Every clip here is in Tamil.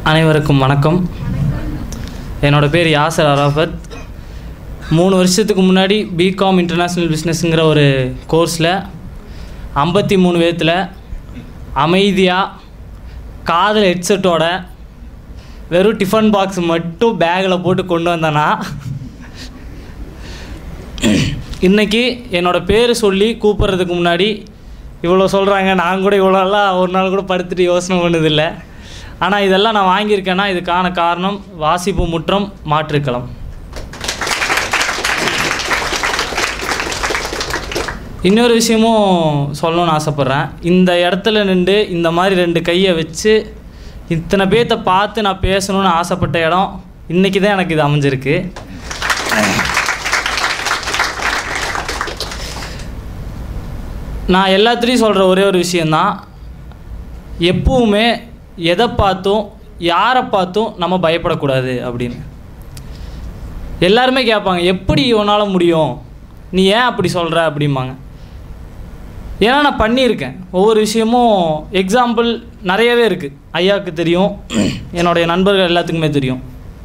அனைவருக்கும் வணக்கம் என்னோட பேர் யாசர் அராஃபத் மூணு வருஷத்துக்கு முன்னாடி பிகாம் இன்டர்நேஷ்னல் பிஸ்னஸ்ங்கிற ஒரு கோர்ஸில் ஐம்பத்தி மூணு பேர்த்தில் அமைதியாக காதில் ஹெட்செட்டோட வெறும் டிஃபன் பாக்ஸ் மட்டும் பேக்கில் போட்டு கொண்டு வந்தேன்னா இன்னைக்கு என்னோட பேர் சொல்லி கூப்பிட்றதுக்கு முன்னாடி இவ்வளோ சொல்கிறாங்க நான் கூட இவ்வளோ நாளாக ஒரு நாள் கூட படுத்துட்டு யோசனை பண்ணதில்லை ஆனால் இதெல்லாம் நான் வாங்கியிருக்கேன்னா இதுக்கான காரணம் வாசிப்பு முற்றம் மாற்றுக்களம் இன்னொரு விஷயமும் சொல்லணும்னு ஆசைப்பட்றேன் இந்த இடத்துல நின்று இந்த மாதிரி ரெண்டு கையை வச்சு இத்தனை பேர்த்த பார்த்து நான் பேசணும்னு ஆசைப்பட்ட இடம் இன்றைக்கி தான் எனக்கு இது அமைஞ்சிருக்கு நான் எல்லாத்துலேயும் சொல்கிற ஒரே ஒரு விஷயந்தான் எப்பவுமே எதை பார்த்தும் யாரை பார்த்தும் நம்ம பயப்படக்கூடாது அப்படின்னு எல்லாருமே கேட்பாங்க எப்படி உன்னால் முடியும் நீ ஏன் அப்படி சொல்கிற அப்படிம்பாங்க ஏன்னா நான் பண்ணியிருக்கேன் ஒவ்வொரு விஷயமும் எக்ஸாம்பிள் நிறையவே இருக்குது ஐயாவுக்கு தெரியும் என்னுடைய நண்பர்கள் எல்லாத்துக்குமே தெரியும்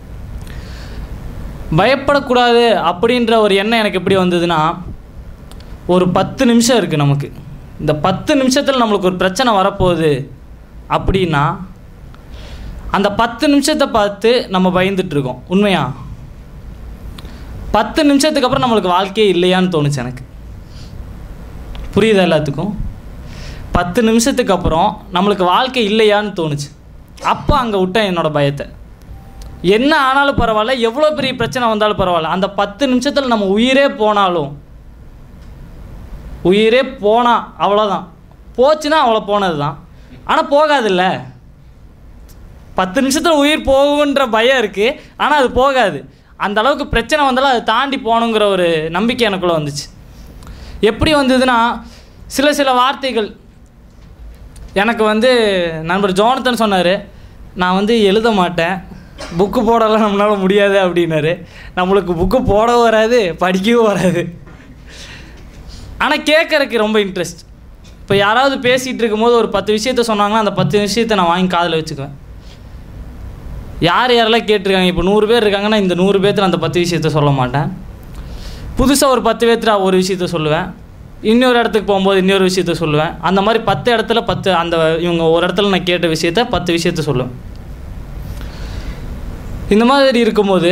பயப்படக்கூடாது அப்படின்ற ஒரு எண்ணம் எனக்கு எப்படி வந்ததுன்னா ஒரு பத்து நிமிஷம் இருக்குது நமக்கு இந்த பத்து நிமிஷத்தில் நம்மளுக்கு ஒரு பிரச்சனை வரப்போகுது அப்படின்னா அந்த பத்து நிமிஷத்தை பார்த்து நம்ம பயந்துட்டுருக்கோம் உண்மையா பத்து நிமிஷத்துக்கு அப்புறம் நம்மளுக்கு வாழ்க்கையே இல்லையான்னு தோணுச்சு எனக்கு புரியுதா எல்லாத்துக்கும் பத்து நிமிஷத்துக்கு அப்புறம் நம்மளுக்கு வாழ்க்கை இல்லையான்னு தோணுச்சு அப்போ அங்கே விட்டேன் என்னோடய பயத்தை என்ன ஆனாலும் பரவாயில்ல எவ்வளோ பெரிய பிரச்சனை வந்தாலும் பரவாயில்ல அந்த பத்து நிமிஷத்தில் நம்ம உயிரே போனாலும் உயிரே போனா அவ்வளோதான் போச்சுன்னா அவ்வளோ போனது தான் ஆனால் போகாதுல்ல பத்து நிமிஷத்தில் உயிர் போகுன்ற பயம் இருக்குது ஆனால் அது போகாது அந்த அளவுக்கு பிரச்சனை வந்தாலும் அதை தாண்டி போகணுங்கிற ஒரு நம்பிக்கை எனக்குள்ளே வந்துச்சு எப்படி வந்ததுன்னா சில சில வார்த்தைகள் எனக்கு வந்து நண்பர் ஜோனத்தன் சொன்னார் நான் வந்து எழுத மாட்டேன் புக்கு போடலாம் நம்மளால் முடியாது அப்படின்னாரு நம்மளுக்கு புக்கு போட வராது படிக்கவும் வராது ஆனால் கேட்குறக்கு ரொம்ப இன்ட்ரெஸ்ட் இப்போ யாராவது பேசிகிட்டு இருக்கும்போது ஒரு பத்து விஷயத்த சொன்னாங்கன்னா அந்த பத்து விஷயத்த நான் வாங்கி காதில் வச்சுக்குவேன் யார் யாரெல்லாம் கேட்டிருக்காங்க இப்போ நூறு பேர் இருக்காங்கன்னா இந்த நூறு பேர்த்துல அந்த பத்து விஷயத்த சொல்ல மாட்டேன் புதுசாக ஒரு பத்து பேர்த்துல ஒரு விஷயத்த சொல்லுவேன் இன்னொரு இடத்துக்கு போகும்போது இன்னொரு விஷயத்த சொல்லுவேன் அந்த மாதிரி பத்து இடத்துல பத்து அந்த இவங்க ஒரு இடத்துல நான் கேட்ட விஷயத்த பத்து விஷயத்த சொல்லுவேன் இந்த மாதிரி இருக்கும்போது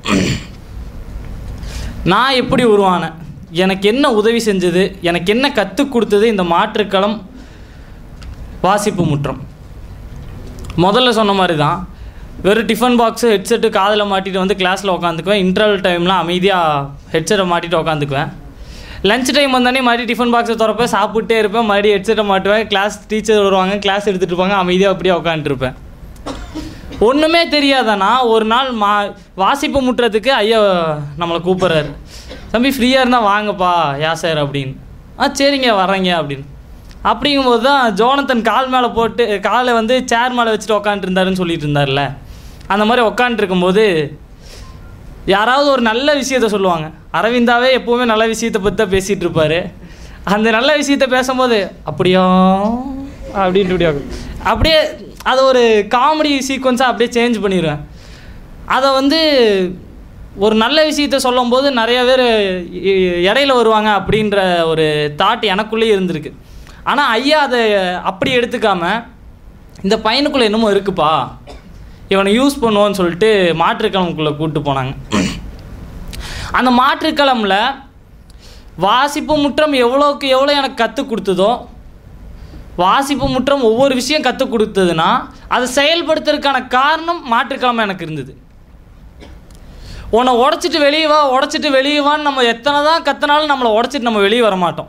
நான் எப்படி உருவானேன் எனக்கு என்ன உதவி செஞ்சது எனக்கு என்ன கற்றுக் கொடுத்தது இந்த மாற்றுக்களம் வாசிப்பு முற்றம் முதல்ல சொன்ன மாதிரி தான் வெறும் டிஃபன் பாக்ஸு ஹெட்செட்டு காதில் மாட்டிட்டு வந்து கிளாஸில் உட்காந்துக்குவேன் இன்டர்வல் டைம்லாம் அமைதியாக ஹெட்செட்டை மாட்டிட்டு உட்காந்துக்குவேன் லஞ்ச் டைம் வந்தானே மறுபடியும் டிஃபன் பாக்ஸை திறப்பேன் சாப்பிட்டே இருப்பேன் மறுபடியும் ஹெட்செட்டை மாட்டுவேன் கிளாஸ் டீச்சர் வருவாங்க கிளாஸ் எடுத்துகிட்டு இருப்பாங்க அமைதியாக அப்படியே உட்காந்துருப்பேன் ஒன்றுமே தெரியாதானா ஒரு நாள் மா வாசிப்பு முட்டுறதுக்கு ஐயா நம்மளை கூப்பிட்றாரு தம்பி ஃப்ரீயாக இருந்தால் வாங்கப்பா யா சார் அப்படின்னு ஆ சரிங்க வரேங்க அப்படின்னு அப்படிங்கும்போது தான் ஜோனத்தன் கால் மேலே போட்டு காலை வந்து சேர் மேலே வச்சுட்டு உக்காந்துருந்தாருன்னு சொல்லிட்டு இருந்தார்ல அந்த மாதிரி உக்காந்துருக்கும்போது யாராவது ஒரு நல்ல விஷயத்த சொல்லுவாங்க அரவிந்தாவே எப்போவுமே நல்ல விஷயத்தை பற்றி தான் பேசிகிட்டு இருப்பார் அந்த நல்ல விஷயத்த பேசும்போது அப்படியா அப்படின்ட்டு இப்படி உக்காந்து- அப்படியே அதை ஒரு காமெடி சீக்வன்ஸாக அப்படியே சேஞ்ச் பண்ணிடுவேன் அதை வந்து ஒரு நல்ல விஷயத்த சொல்லும்போது நிறைய பேர் இ- இடையில வருவாங்க அப்படின்ற ஒரு தாட் எனக்குள்ளேயே இருந்திருக்கு ஆனால் ஐயா அதை அப்படி எடுத்துக்காம இந்த பையனுக்குள்ளே என்னமோ இருக்குப்பா இவனை யூஸ் பண்ணுவோன்னு சொல்லிட்டு மாற்றுக்கிழமுக்குள்ளே கூப்பிட்டு போனாங்க அந்த மாற்றுக்கிழமில் வாசிப்பு முற்றம் எவ்வளோக்கு எவ்வளோ எனக்கு கற்றுக் கொடுத்ததோ வாசிப்பு முற்றம் ஒவ்வொரு விஷயம் கற்றுக் கொடுத்ததுன்னா அதை செயல்படுத்துறதுக்கான காரணம் மாற்றுக்கிழமை எனக்கு இருந்தது உன்னை உடச்சிட்டு வெளியே வா உடச்சிட்டு வெளியே வான்னு நம்ம எத்தனை தான் கத்தினாலும் நம்மளை உடச்சிட்டு நம்ம வெளியே வர மாட்டோம்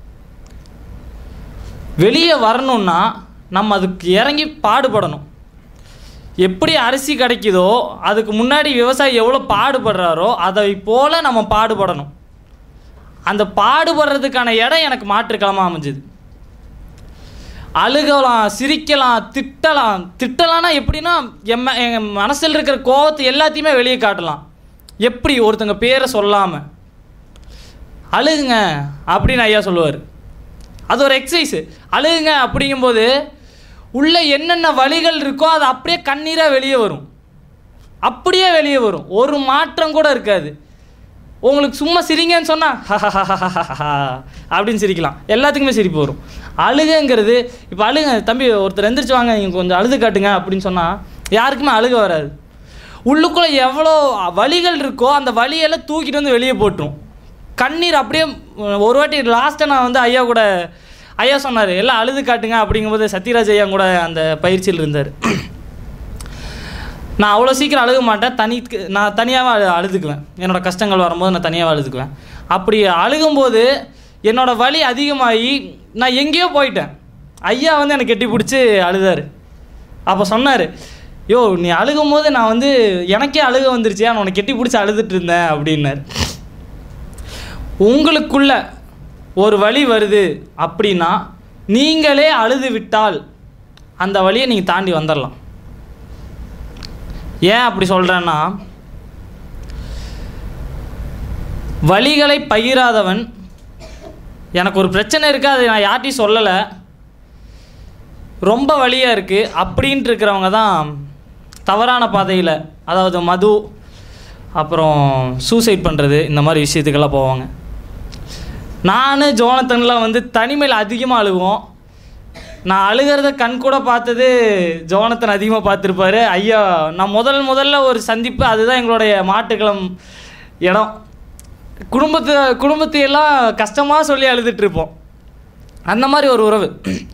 வெளியே வரணும்னா நம்ம அதுக்கு இறங்கி பாடுபடணும் எப்படி அரிசி கிடைக்குதோ அதுக்கு முன்னாடி விவசாயி எவ்வளோ பாடுபடுறாரோ அதை போல் நம்ம பாடுபடணும் அந்த பாடுபடுறதுக்கான இடம் எனக்கு மாற்றுக்கிழமாக அமைஞ்சுது அழுகலாம் சிரிக்கலாம் திட்டலாம் திட்டலாம்னா எப்படின்னா என் ம- என் மனசில் இருக்கிற கோவத்தை எல்லாத்தையுமே வெளியே காட்டலாம் எப்படி ஒருத்தங்க பேரை சொல்லாமல் அழுகுங்க அப்படின்னு ஐயா சொல்லுவார் அது ஒரு எக்ஸசைஸு அழுகுங்க அப்படிங்கும்போது உள்ள என்னென்ன வழிகள் இருக்கோ அது அப்படியே கண்ணீராக வெளியே வரும் அப்படியே வெளியே வரும் ஒரு மாற்றம் கூட இருக்காது உங்களுக்கு சும்மா சிரிங்கன்னு சொன்னால் அப்படின்னு சிரிக்கலாம் எல்லாத்துக்குமே சிரிப்பு வரும் அழுகைங்கிறது இப்போ அழுக தம்பி ஒருத்தர் எந்திரிச்சு வாங்க நீங்கள் கொஞ்சம் அழுது காட்டுங்க அப்படின்னு சொன்னால் யாருக்குமே அழுக வராது உள்ளுக்குள்ளே எவ்வளோ வலிகள் இருக்கோ அந்த வலியெல்லாம் தூக்கிட்டு வந்து வெளியே போட்டுரும் கண்ணீர் அப்படியே உம், ஒரு வாட்டி லாஸ்ட்டாக நான் வந்து ஐயா கூட ஐயா சொன்னார் எல்லாம் அழுது காட்டுங்க அப்படிங்கும்போது சத்யராஜ் ஐயா கூட அந்த பயிற்சியில் இருந்தார் நான் அவ்வளோ சீக்கிரம் அழுக மாட்டேன் தனி நான் தனியாகவே அழு அழுதுக்குவேன் என்னோட கஷ்டங்கள் வரும்போது நான் தனியாகவே அழுதுக்குவேன் அப்படி அழுகும்போது என்னோட வலி அதிகமாகி நான் எங்கேயோ போயிட்டேன் ஐயா வந்து எனக்கு கெட்டி பிடிச்சி அழுதார் அப்போ சொன்னார் யோ நீ அழுகும் போது நான் வந்து எனக்கே அழுக வந்துருச்சு நான் உன்னை கெட்டி பிடிச்சி அழுதுட்டு இருந்தேன் அப்படின்னாரு உங்களுக்குள்ள ஒரு வழி வருது அப்படின்னா நீங்களே அழுது விட்டால் அந்த வழியை நீங்கள் தாண்டி வந்துடலாம் ஏன் அப்படி சொல்கிறேன்னா வழிகளை பகிராதவன் எனக்கு ஒரு பிரச்சனை இருக்குது அதை நான் யார்ட்டையும் சொல்லலை ரொம்ப வழியாக இருக்குது அப்படின்ட்டு இருக்கிறவங்க தான் தவறான பாதையில் அதாவது மது அப்புறம் சூசைட் பண்ணுறது இந்த மாதிரி விஷயத்துக்கெல்லாம் போவாங்க நான் ஜோனத்தன்லாம் வந்து தனிமையில் அதிகமாக அழுவோம் நான் அழுகிறத கண் கூட பார்த்தது ஜோனத்தன் அதிகமாக பார்த்துருப்பாரு ஐயா நான் முதல் முதல்ல ஒரு சந்திப்பு அதுதான் எங்களுடைய மாட்டுக்களம் இடம் குடும்பத்தை குடும்பத்தையெல்லாம் கஷ்டமாக சொல்லி அழுதுட்ருப்போம் அந்த மாதிரி ஒரு உறவு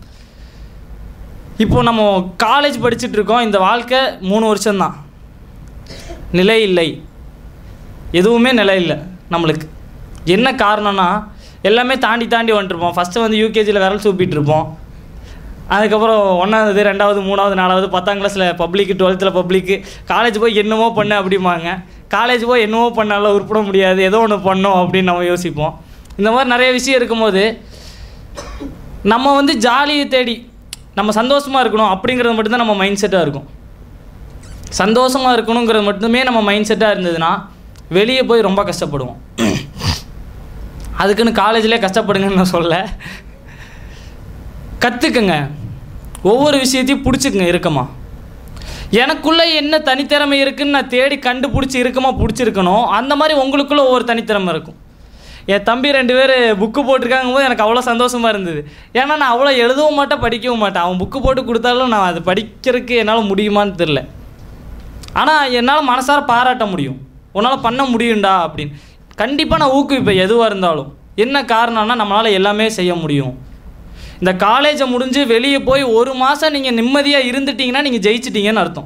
இப்போ நம்ம காலேஜ் படிச்சுட்டு இருக்கோம் இந்த வாழ்க்கை மூணு வருஷம்தான் நிலை இல்லை எதுவுமே நிலை இல்லை நம்மளுக்கு என்ன காரணம்னா எல்லாமே தாண்டி தாண்டி வந்துட்டுருப்போம் ஃபஸ்ட்டு வந்து யூகேஜியில் விரல் சூப்பிட்டு இருப்போம் அதுக்கப்புறம் ஒன்றாவது ரெண்டாவது மூணாவது நாலாவது பத்தாம் கிளாஸில் பப்ளிக்கு டுவெல்த்தில் பப்ளிக்கு காலேஜ் போய் என்னமோ பண்ண அப்படிம்பாங்க காலேஜ் போய் என்னமோ பண்ணாலும் உருப்பிட முடியாது ஏதோ ஒன்று பண்ணோம் அப்படின்னு நம்ம யோசிப்போம் இந்த மாதிரி நிறைய விஷயம் இருக்கும்போது நம்ம வந்து ஜாலியை தேடி நம்ம சந்தோஷமாக இருக்கணும் அப்படிங்கிறது மட்டும்தான் நம்ம மைண்ட் செட்டாக இருக்கும் சந்தோஷமாக இருக்கணுங்கிறது மட்டுமே நம்ம மைண்ட் செட்டாக இருந்ததுன்னா வெளியே போய் ரொம்ப கஷ்டப்படுவோம் அதுக்குன்னு காலேஜ்லேயே கஷ்டப்படுங்கன்னு நான் சொல்ல கற்றுக்குங்க ஒவ்வொரு விஷயத்தையும் பிடிச்சிக்குங்க இருக்கமா எனக்குள்ளே என்ன தனித்திறமை இருக்குன்னு நான் தேடி கண்டுபிடிச்சி இருக்கமா பிடிச்சிருக்கணும் அந்த மாதிரி உங்களுக்குள்ள ஒவ்வொரு தனித்திறமை இருக்கும் என் தம்பி ரெண்டு பேர் புக்கு போட்டிருக்காங்க போது எனக்கு அவ்வளோ சந்தோஷமாக இருந்தது ஏன்னா நான் அவ்வளோ எழுதவும் மாட்டேன் படிக்கவும் மாட்டேன் அவன் புக்கு போட்டு கொடுத்தாலும் நான் அது படிக்கிறதுக்கு என்னால் முடியுமான்னு தெரில ஆனால் என்னால் மனசார பாராட்ட முடியும் உன்னால் பண்ண முடியும்டா அப்படின்னு கண்டிப்பாக நான் ஊக்குவிப்பேன் எதுவாக இருந்தாலும் என்ன காரணம்னா நம்மளால் எல்லாமே செய்ய முடியும் இந்த காலேஜை முடிஞ்சு வெளியே போய் ஒரு மாதம் நீங்கள் நிம்மதியாக இருந்துட்டீங்கன்னா நீங்கள் ஜெயிச்சிட்டீங்கன்னு அர்த்தம்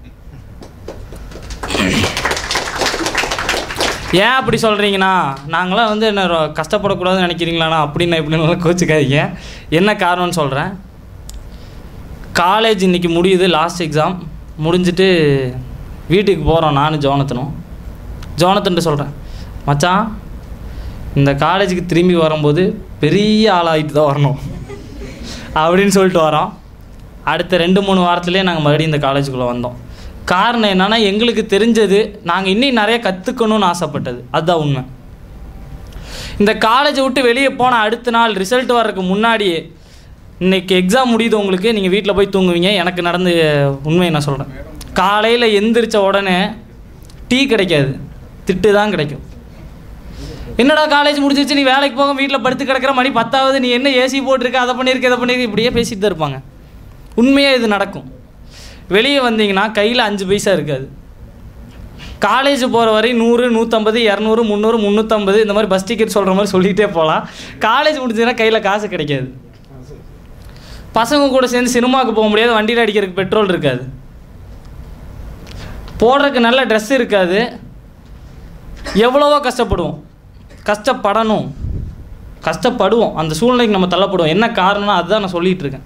ஏன் அப்படி சொல்கிறீங்கன்னா நாங்களாம் வந்து என்ன ரொ- கஷ்டப்படக்கூடாதுன்னு நினைக்கிறீங்களாண்ணா அப்படின்னு இப்படின்னு கோச்சிக்காதீங்க என்ன காரணம்னு சொல்கிறேன் காலேஜ் இன்றைக்கி முடியுது லாஸ்ட் எக்ஸாம் முடிஞ்சிட்டு வீட்டுக்கு போகிறோம் நானும் ஜோனத்தனும் ஜோனத்தன்ட்டு சொல்கிறேன் மச்சான் இந்த காலேஜுக்கு திரும்பி வரும்போது பெரிய ஆளாகிட்டு தான் வரணும் அப்படின்னு சொல்லிட்டு வரோம் அடுத்த ரெண்டு மூணு வாரத்துலேயே நாங்கள் மறுபடியும் இந்த காலேஜுக்குள்ளே வந்தோம் காரணம் என்னன்னா எங்களுக்கு தெரிஞ்சது நாங்கள் இன்னும் நிறைய கற்றுக்கணும்னு ஆசைப்பட்டது அதுதான் உண்மை இந்த காலேஜை விட்டு வெளியே போன அடுத்த நாள் ரிசல்ட் வர்றதுக்கு முன்னாடியே இன்னைக்கு எக்ஸாம் முடியுது உங்களுக்கு நீங்கள் வீட்டில் போய் தூங்குவீங்க எனக்கு நடந்த உண்மையை நான் சொல்கிறேன் காலையில் எந்திரிச்ச உடனே டீ கிடைக்காது திட்டு தான் கிடைக்கும் என்னடா காலேஜ் முடிஞ்சிச்சு நீ வேலைக்கு போக வீட்டில் படுத்து கிடக்கிற மணி பத்தாவது நீ என்ன ஏசி போட்டிருக்க அதை பண்ணியிருக்க இதை பண்ணியிருக்க இப்படியே பேசிட்டு தான் இருப்பாங்க உண்மையாக இது நடக்கும் வெளியே வந்தீங்கன்னா கையில் அஞ்சு பைசா இருக்காது காலேஜ் போகிற வரை நூறு நூற்றம்பது இரநூறு முந்நூறு முந்நூற்றம்பது இந்த மாதிரி பஸ் டிக்கெட் சொல்கிற மாதிரி சொல்லிகிட்டே போகலாம் காலேஜ் முடிஞ்சதுன்னா கையில் காசு கிடைக்காது பசங்க கூட சேர்ந்து சினிமாவுக்கு போக முடியாது வண்டியில் அடிக்கிறதுக்கு பெட்ரோல் இருக்காது போடுறதுக்கு நல்ல ட்ரெஸ் இருக்காது எவ்வளவோ கஷ்டப்படுவோம் கஷ்டப்படணும் கஷ்டப்படுவோம் அந்த சூழ்நிலைக்கு நம்ம தள்ளப்படுவோம் என்ன காரணம்னா அதுதான் நான் சொல்லிட்டு இருக்கேன்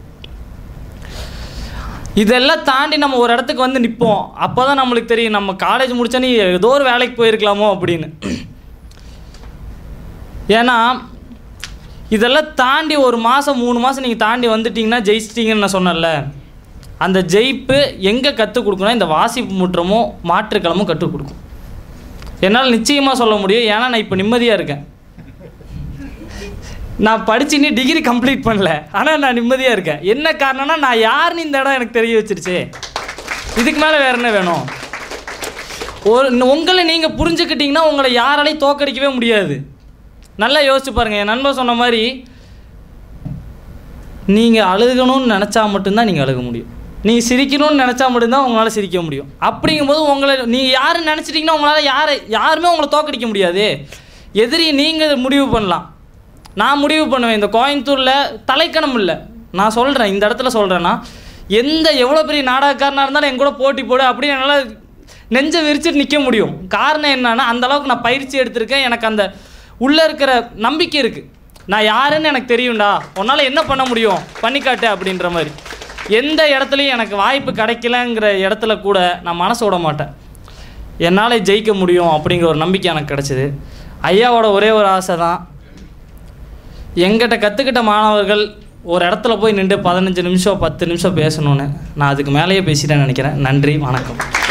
இதெல்லாம் தாண்டி நம்ம ஒரு இடத்துக்கு வந்து நிற்போம் அப்போ தான் நம்மளுக்கு தெரியும் நம்ம காலேஜ் முடிச்சா நீ ஏதோ ஒரு வேலைக்கு போயிருக்கலாமோ அப்படின்னு ஏன்னா இதெல்லாம் தாண்டி ஒரு மாதம் மூணு மாதம் நீங்கள் தாண்டி வந்துட்டீங்கன்னா ஜெயிச்சிட்டிங்கன்னு நான் சொன்னேன்ல அந்த ஜெயிப்பு எங்கே கற்றுக் கொடுக்கணும் இந்த வாசிப்பு முற்றமும் மாற்றுக்களமும் கற்றுக் கொடுக்கும் என்னால் நிச்சயமாக சொல்ல முடியும் ஏன்னா நான் இப்போ நிம்மதியாக இருக்கேன் நான் படிச்சு இன்னும் டிகிரி கம்ப்ளீட் பண்ணல ஆனால் நான் நிம்மதியாக இருக்கேன் என்ன காரணம்னா நான் யாருன்னு இந்த இடம் எனக்கு தெரிய வச்சிருச்சு இதுக்கு மேலே வேற என்ன வேணும் ஒரு உங்களை நீங்கள் புரிஞ்சுக்கிட்டீங்கன்னா உங்களை யாராலையும் தோக்கடிக்கவே முடியாது நல்லா யோசிச்சு பாருங்கள் என் நண்பன் சொன்ன மாதிரி நீங்கள் அழுகணும்னு நினச்சா மட்டும்தான் நீங்கள் அழுக முடியும் நீங்கள் சிரிக்கணும்னு நினச்சா மட்டும்தான் உங்களால் சிரிக்க முடியும் அப்படிங்கும்போது உங்களை நீங்கள் யாருன்னு நினச்சிட்டிங்கன்னா உங்களால் யாரை யாருமே உங்களை தோக்கடிக்க முடியாது எதிரி நீங்கள் முடிவு பண்ணலாம் நான் முடிவு பண்ணுவேன் இந்த கோயம்புத்தூரில் தலைக்கணம் இல்லை நான் சொல்கிறேன் இந்த இடத்துல சொல்கிறேன்னா எந்த எவ்வளோ பெரிய நாடகக்காரனாக இருந்தாலும் என் கூட போட்டி போடு அப்படின்னு என்னால் நெஞ்சை விரிச்சிட்டு நிற்க முடியும் காரணம் என்னன்னா அந்த அளவுக்கு நான் பயிற்சி எடுத்திருக்கேன் எனக்கு அந்த உள்ளே இருக்கிற நம்பிக்கை இருக்குது நான் யாருன்னு எனக்கு தெரியும்டா உன்னால் என்ன பண்ண முடியும் பண்ணிக்காட்டு அப்படின்ற மாதிரி எந்த இடத்துலையும் எனக்கு வாய்ப்பு கிடைக்கலங்கிற இடத்துல கூட நான் மனசு விட மாட்டேன் என்னால் ஜெயிக்க முடியும் அப்படிங்கிற ஒரு நம்பிக்கை எனக்கு கிடச்சிது ஐயாவோட ஒரே ஒரு ஆசை தான் எங்கிட்ட கற்றுக்கிட்ட மாணவர்கள் ஒரு இடத்துல போய் நின்று பதினஞ்சு நிமிஷம் பத்து நிமிஷம் பேசணுன்னு நான் அதுக்கு மேலேயே பேசிட்டேன்னு நினைக்கிறேன் நன்றி வணக்கம்